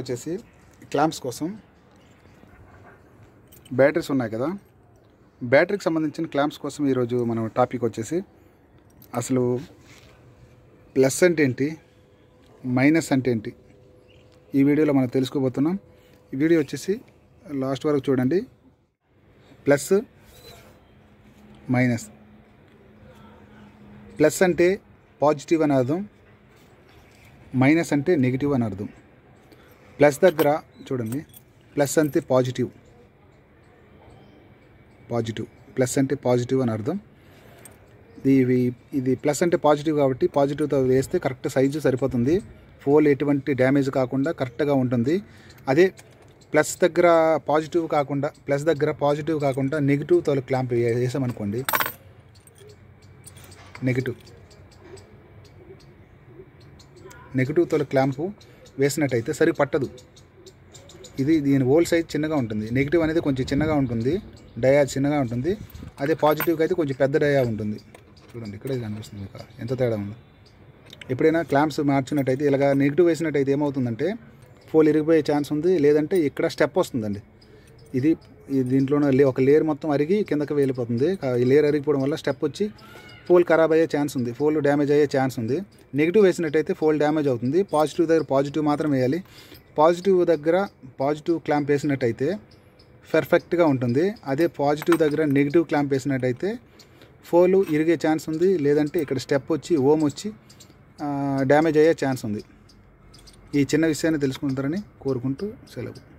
వచ్చేసి క్లాంప్స్ కోసం బ్యాటరీస్ ఉన్నాయి కదా బ్యాటరీకి సంబంధించిన క్లాంప్స్ కోసం ఈరోజు మనం టాపిక్ వచ్చేసి అసలు ప్లస్ అంటే ఏంటి మైనస్ అంటే ఏంటి ఈ వీడియోలో మనం తెలుసుకోబోతున్నాం ఈ వీడియో వచ్చేసి లాస్ట్ వరకు చూడండి ప్లస్ మైనస్ ప్లస్ అంటే పాజిటివ్ అని అర్థం మైనస్ అంటే నెగిటివ్ అని అర్థం ప్లస్ దగ్గర చూడండి ప్లస్ అంటే పాజిటివ్ పాజిటివ్ ప్లస్ అంటే పాజిటివ్ అని అర్థం ఇవి ఇది ప్లస్ అంటే పాజిటివ్ కాబట్టి పాజిటివ్తో వేస్తే కరెక్ట్ సైజు సరిపోతుంది ఫోల్ ఎటువంటి డ్యామేజ్ కాకుండా కరెక్ట్గా ఉంటుంది అదే ప్లస్ దగ్గర పాజిటివ్ కాకుండా ప్లస్ దగ్గర పాజిటివ్ కాకుండా నెగిటివ్తో క్లాంప్ వేసామనుకోండి నెగిటివ్ నెగిటివ్ తోల క్లాంపు వేసినట్టయితే సరి పట్టదు ఇది దీని హోల్ సైజ్ చిన్నగా ఉంటుంది నెగిటివ్ అనేది కొంచెం చిన్నగా ఉంటుంది డయా చిన్నగా ఉంటుంది అదే పాజిటివ్కి అయితే కొంచెం పెద్ద డయా ఉంటుంది చూడండి ఇక్కడే కనిపిస్తుంది మీకు ఎంత తేడా ఉంది ఎప్పుడైనా క్లాంప్స్ మార్చినట్టయితే ఇలాగ నెగిటివ్ వేసినట్టయితే ఏమవుతుందంటే ఫోల్ ఇరిగిపోయే ఛాన్స్ ఉంది లేదంటే ఇక్కడ స్టెప్ వస్తుందండి ఇది ఈ దీంట్లోనే లే- ఒక లేయర్ మొత్తం అరిగి కిందకి వెళ్ళిపోతుంది కా- ఈ లేయర్ అరిగిపోవడం వల్ల స్టెప్ వచ్చి ఫోల్ ఖరాబ్ అయ్యే ఛాన్స్ ఉంది ఫోల్ డ్యామేజ్ అయ్యే ఛాన్స్ ఉంది నెగిటివ్ వేసినట్టయితే ఫోల్ డ్యామేజ్ అవుతుంది పాజిటివ్ దగ్గర పాజిటివ్ మాత్రం వేయాలి పాజిటివ్ దగ్గర పాజిటివ్ క్లాంప్ వేసినట్టయితే పర్ఫెక్ట్గా ఉంటుంది అదే పాజిటివ్ దగ్గర నెగిటివ్ క్లాంప్ వేసినట్టయితే ఫోలు ఇరిగే ఛాన్స్ ఉంది లేదంటే ఇక్కడ స్టెప్ వచ్చి ఓమ్ వచ్చి డ్యామేజ్ అయ్యే ఛాన్స్ ఉంది ఈ చిన్న విషయాన్ని తెలుసుకుంటారని కోరుకుంటూ సెలవు